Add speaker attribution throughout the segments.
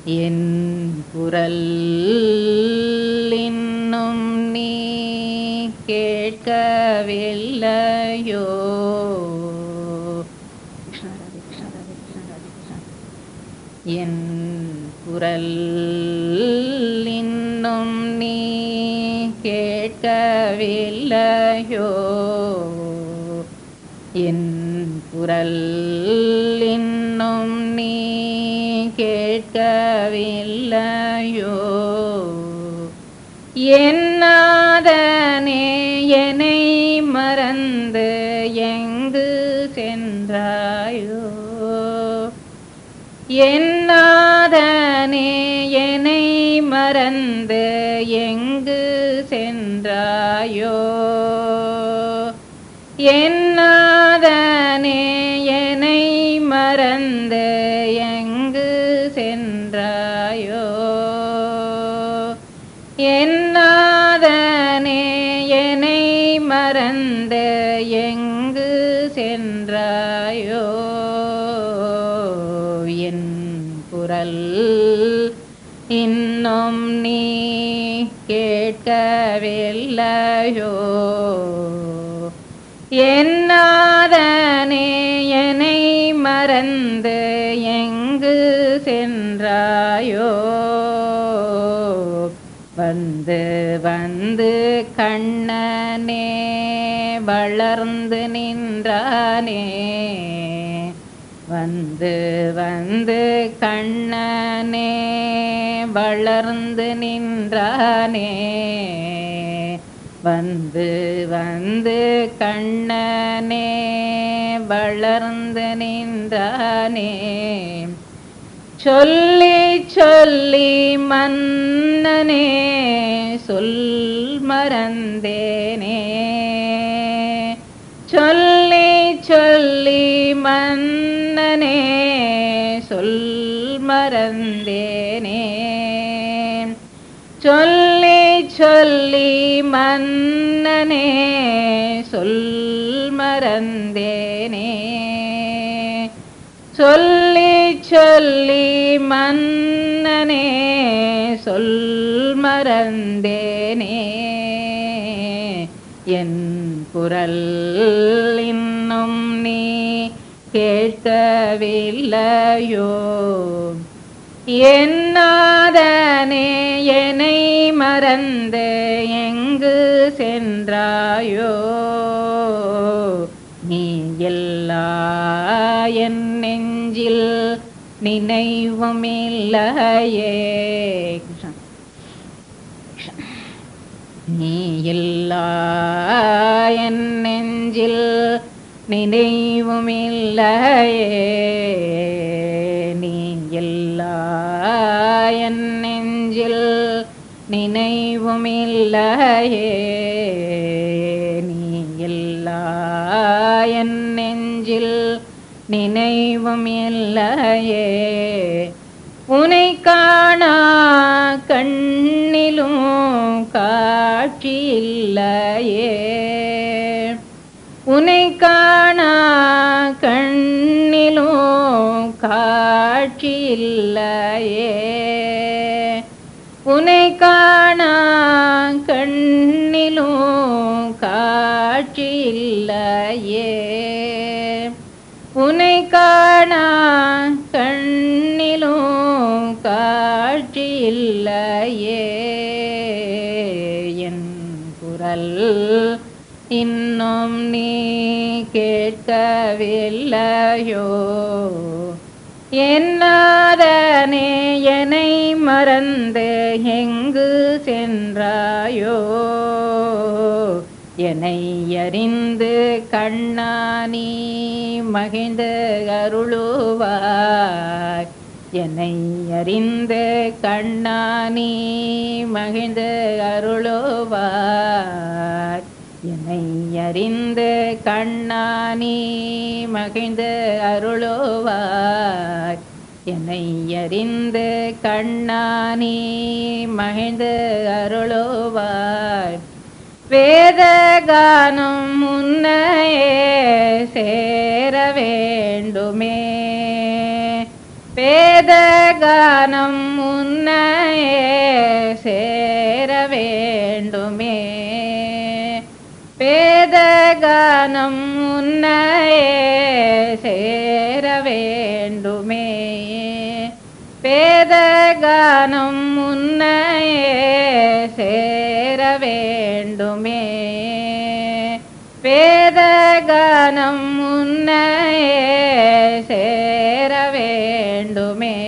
Speaker 1: என் குரல் இன்னும் நீ கேட்கவில்லையோ கிருஷ்ண ராதே கிருஷ்ண ராதே கிருஷ்ண ராதே கிருஷ்ண என் குரல் இன்னும் நீ கேட்கவில்லையோ என் குரல் இன்னும் நீ கேட்கவில்லையோ என்னாதனே என்னை மறந்து எங்கு சென்றாயோ என்னாதனே என்னை மறந்து எங்கு சென்றாயோ என்னாதனே என்னை மறந்து எங்கு சென்றாயோ என்னாதனே என்னை மறந்து எங்கு சென்றாயோ என் குரல் இன்னும் நீ கேட்கவில்லையோ என்னாதனே என்னை மறந்து எங்கு சென்றாயோ வந்து வந்து கண்ணனே வளர்ந்து நின்றானே வந்து வந்து கண்ணனே வளர்ந்து நின்றானே வந்து வந்து கண்ணனே வளர்ந்து நின்றானே சொல்லி சொல்லி மன்னனே சொல் மறந்தேனே சொல்லி சொல்லி மன்னனே சொல் மறந்தேனே சொல்லி சொல்லி மன்னனே சொல் மறந்தேனே சொல்லி சொல்லி மன்னனே சொல் மறந்தேனே என் குரல் இன்னும் நீ கேட்கவில்லையோ என்னாதனே என்னை மறந்து எங்கு சென்றாயோ நீ எல்லா என் நெஞ்சில் நினைவும் இல்லையே கிருஷ்ணா. கிருஷ்ணா. நீ எல்லா என் நெஞ்சில் நினைவும் இல்லையே நீ எல்லா என் நெஞ்சில் நினைவும் இல்லையே நீ எல்லா என் நெஞ்சில் நினைவும் இல்லையே உனை காணா கண்ணிலும் காட்சி இல்லையே உனை காணா கண்ணிலும் காட்சி இல்லையே உனை காணா கண்ணிலும் காட்சி இல்லையே உனை காணா கண்ணிலும் காட்சி இல்லையே என் குரல் இன்னும் நீ கேட்கவில்லையோ என்னாதனே என்னை மறந்து எங்கு சென்றாயோ என்னை அறிந்து கண்ணானி மகிழ்ந்து அருளுவாய் என்னை அறிந்து கண்ணானி மகிழ்ந்து அருளுவாய் என்னை அறிந்து கண்ணானி மகிழ்ந்து அருளுவாய் என்னை அறிந்து கண்ணானி மகிழ்ந்து அருளுவாய் வேதகானம் முன்னையே சேர வேண்டுமே பேதகானம் உன்னையே சேர வேண்டுமே பேதகானம் உன்னையே சேர வேண்டுமே பேதகானம் உன்னையே சேர வேண்டுமே வேதகானம் உன்னையே சேர வேண்டுமே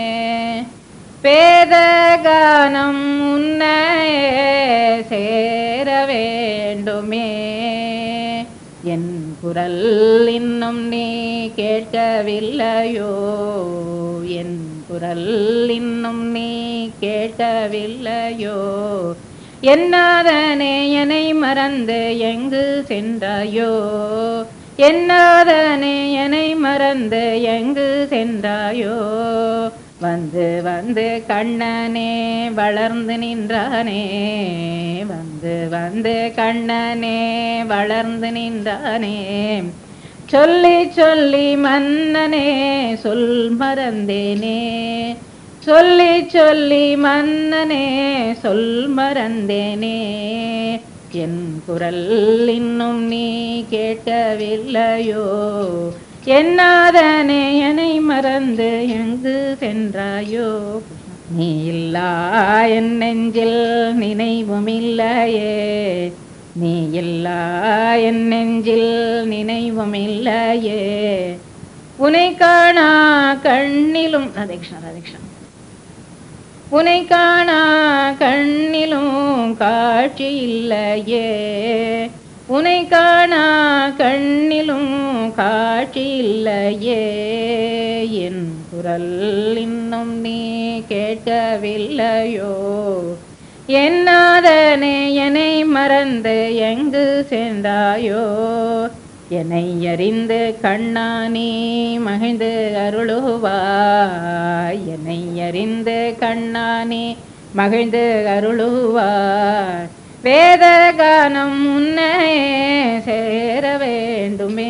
Speaker 1: வேதகானம் உன்னையே சேர வேண்டுமே என் குரல் இன்னும் நீ கேட்கவில்லையோ என் குரல் இன்னும் நீ கேட்கவில்லையோ என்னாதனே என்னை மறந்து எங்கு சென்றாயோ என்னாதனே என்னை மறந்து எங்கு சென்றாயோ வந்து வந்து கண்ணனே வளர்ந்து நின்றானே வந்து வந்து கண்ணனே வளர்ந்து நின்றானே சொல்லி சொல்லி மன்னனே சொல் மறந்தேனே சொல்லி சொல்லி மன்னனே சொல் மறந்தேனே என் குரல் இன்னும் நீ கேட்கவில்லையோ என்னாதனே என்னை மறந்து எங்கு சென்றாயோ நீ இல்லா என் நெஞ்சில் நினைவும் இல்லையே நீ இல்லா என் நெஞ்சில் நினைவும் இல்லையே உனை காணா கண்ணிலும் ராதேகிருஷ்ணா ராதேகிருஷ்ணா உனை காணா கண்ணிலும் காட்சி இல்லையே உனை காணா கண்ணிலும் காட்சி இல்லையே என் குரல் இன்னும் நீ கேட்கவில்லையோ என்னாதனே என்னை மறந்து எங்கு சென்றாயோ என்னை அறிந்து கண்ணா நீ மகிழ்ந்து அருளுவாய் என்னை அறிந்து கண்ணா நீ மகிழ்ந்து அருளுவாய் வேதகானம் உன்னையே சேர வேண்டுமே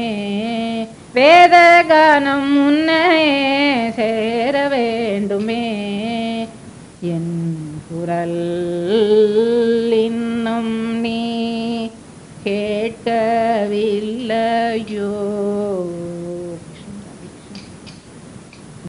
Speaker 1: வேதகானம் உன்னையே சேர வேண்டுமே என் குரல் இன்னும் நீ கேட்கவில்லையோ